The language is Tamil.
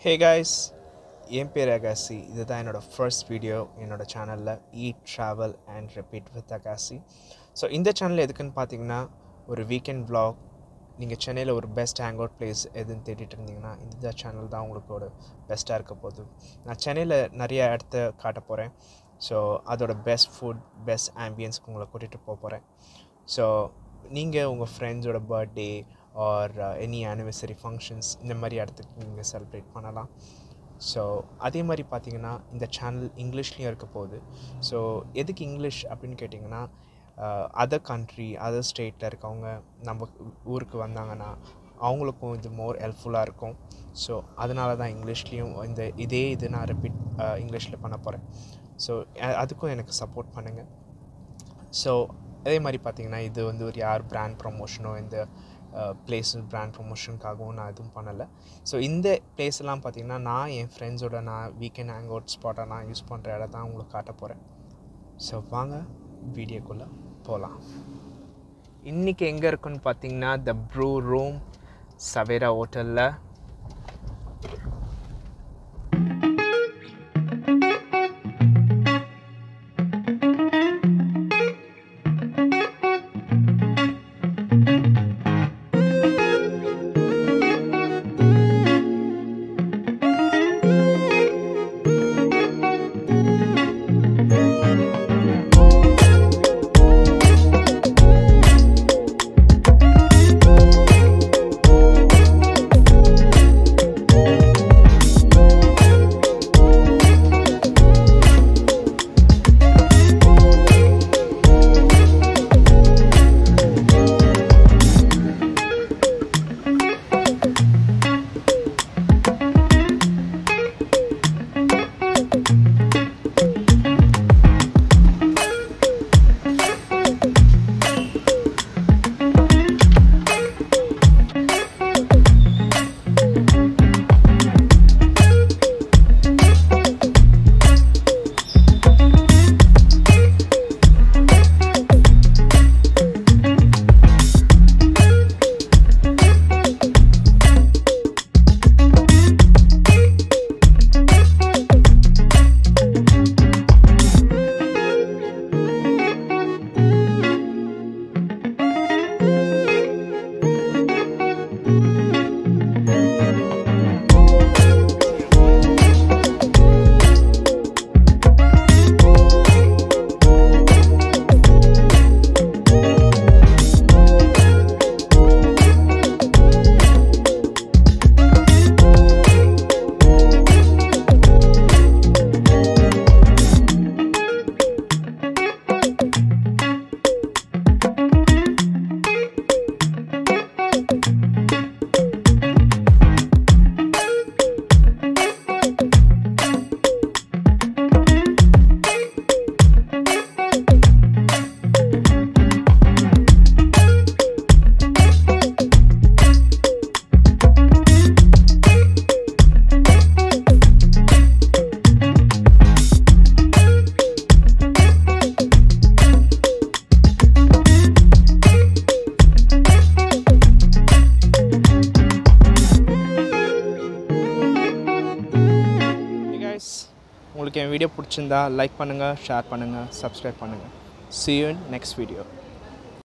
ஹே காய்ஸ் என் பேர் அகாசி இதுதான் என்னோடய ஃபர்ஸ்ட் வீடியோ என்னோடய சேனலில் eat travel and repeat with Akasi so இந்த சேனல் எதுக்குன்னு பார்த்தீங்கன்னா ஒரு வீக்கெண்ட் vlog நீங்கள் சென்னையில் ஒரு பெஸ்ட் ஹேங் அவுட் பிளேஸ் எதுன்னு தேடிட்டு இருந்தீங்கன்னா இந்த சேனல் தான் உங்களுக்கு ஒரு பெஸ்ட்டாக இருக்க போகுது நான் சென்னையில் நிறைய இடத்த காட்ட போகிறேன் ஸோ அதோட பெஸ்ட் ஃபுட் பெஸ்ட் ஆம்பியன்ஸ்க்கு உங்களை கூட்டிகிட்டு போக போகிறேன் ஸோ நீங்கள் உங்கள் ஃப்ரெண்ட்ஸோட birthday or any anniversary functions இந்த மாதிரி இடத்துக்கு நீங்கள் செலிப்ரேட் பண்ணலாம் ஸோ அதே மாதிரி பார்த்தீங்கன்னா இந்த சேனல் இங்கிலீஷ்லேயும் இருக்க போகுது ஸோ எதுக்கு இங்கிலீஷ் அப்படின்னு கேட்டிங்கன்னா அதர் கண்ட்ரி அதர் ஸ்டேட்டில் இருக்கவங்க நம்ம ஊருக்கு வந்தாங்கன்னா அவங்களுக்கும் இது மோர் ஹெல்ப்ஃபுல்லாக இருக்கும் ஸோ அதனால தான் இங்கிலீஷ்லேயும் இந்த இதே இது நான் ரிப்பீட் இங்கிலீஷில் பண்ண போகிறேன் ஸோ அதுக்கும் எனக்கு சப்போர்ட் பண்ணுங்கள் ஸோ அதே மாதிரி பார்த்தீங்கன்னா இது வந்து ஒரு யார் பிராண்ட் ப்ரொமோஷனோ இந்த பிளேஸ் பிராண்ட் ப்ரொமோஷனுக்காகவும் நான் எதுவும் பண்ணலை ஸோ இந்த பிளேஸ்லாம் பார்த்தீங்கன்னா நான் என் ஃப்ரெண்ட்ஸோட நான் வீக்கெண்ட் ஹேங் அவுட் ஸ்பாட்டாக நான் யூஸ் பண்ணுற இடம் தான் உங்களுக்கு காட்ட போகிறேன் ஸோ வாங்க வீடியோக்குள்ளே போகலாம் இன்றைக்கி எங்கே இருக்குன்னு பார்த்தீங்கன்னா த ப்ரூ ரூம் சவேரா ஹோட்டலில் உங்களுக்கு என் வீடியோ பிடிச்சிருந்தா லைக் பண்ணுங்கள் ஷேர் பண்ணுங்கள் சப்ஸ்கிரைப் பண்ணுங்கள் see you in next video